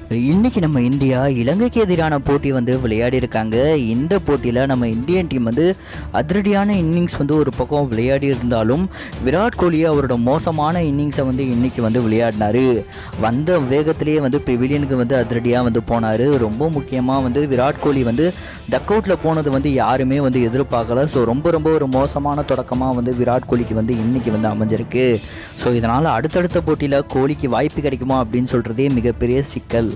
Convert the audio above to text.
இன்னைக்கு நம்ம இந்தியா இலங்கைக்கு எதிரான போட்டி வந்து விளையாடி இருக்காங்க இந்த போட்டியில் நம்ம இந்தியன் டீம் வந்து அதிரடியான இன்னிங்ஸ் வந்து ஒரு பக்கம் விளையாடி இருந்தாலும் விராட் கோலி அவரோட மோசமான இன்னிங்ஸை வந்து இன்னைக்கு வந்து விளையாடினாரு வந்த வேகத்திலேயே வந்து பெவிலியனுக்கு வந்து அதிரடியாக வந்து போனார் ரொம்ப முக்கியமாக வந்து விராட் கோலி வந்து டக் அவுட்டில் போனது வந்து யாருமே வந்து எதிர்பார்க்கல ஸோ ரொம்ப ரொம்ப ஒரு மோசமான தொடக்கமாக வந்து விராட் கோலிக்கு வந்து இன்னைக்கு வந்து அமைஞ்சிருக்கு ஸோ இதனால் அடுத்தடுத்த போட்டியில் கோலிக்கு வாய்ப்பு கிடைக்குமா அப்படின்னு சொல்கிறதே மிகப்பெரிய சிக்கல்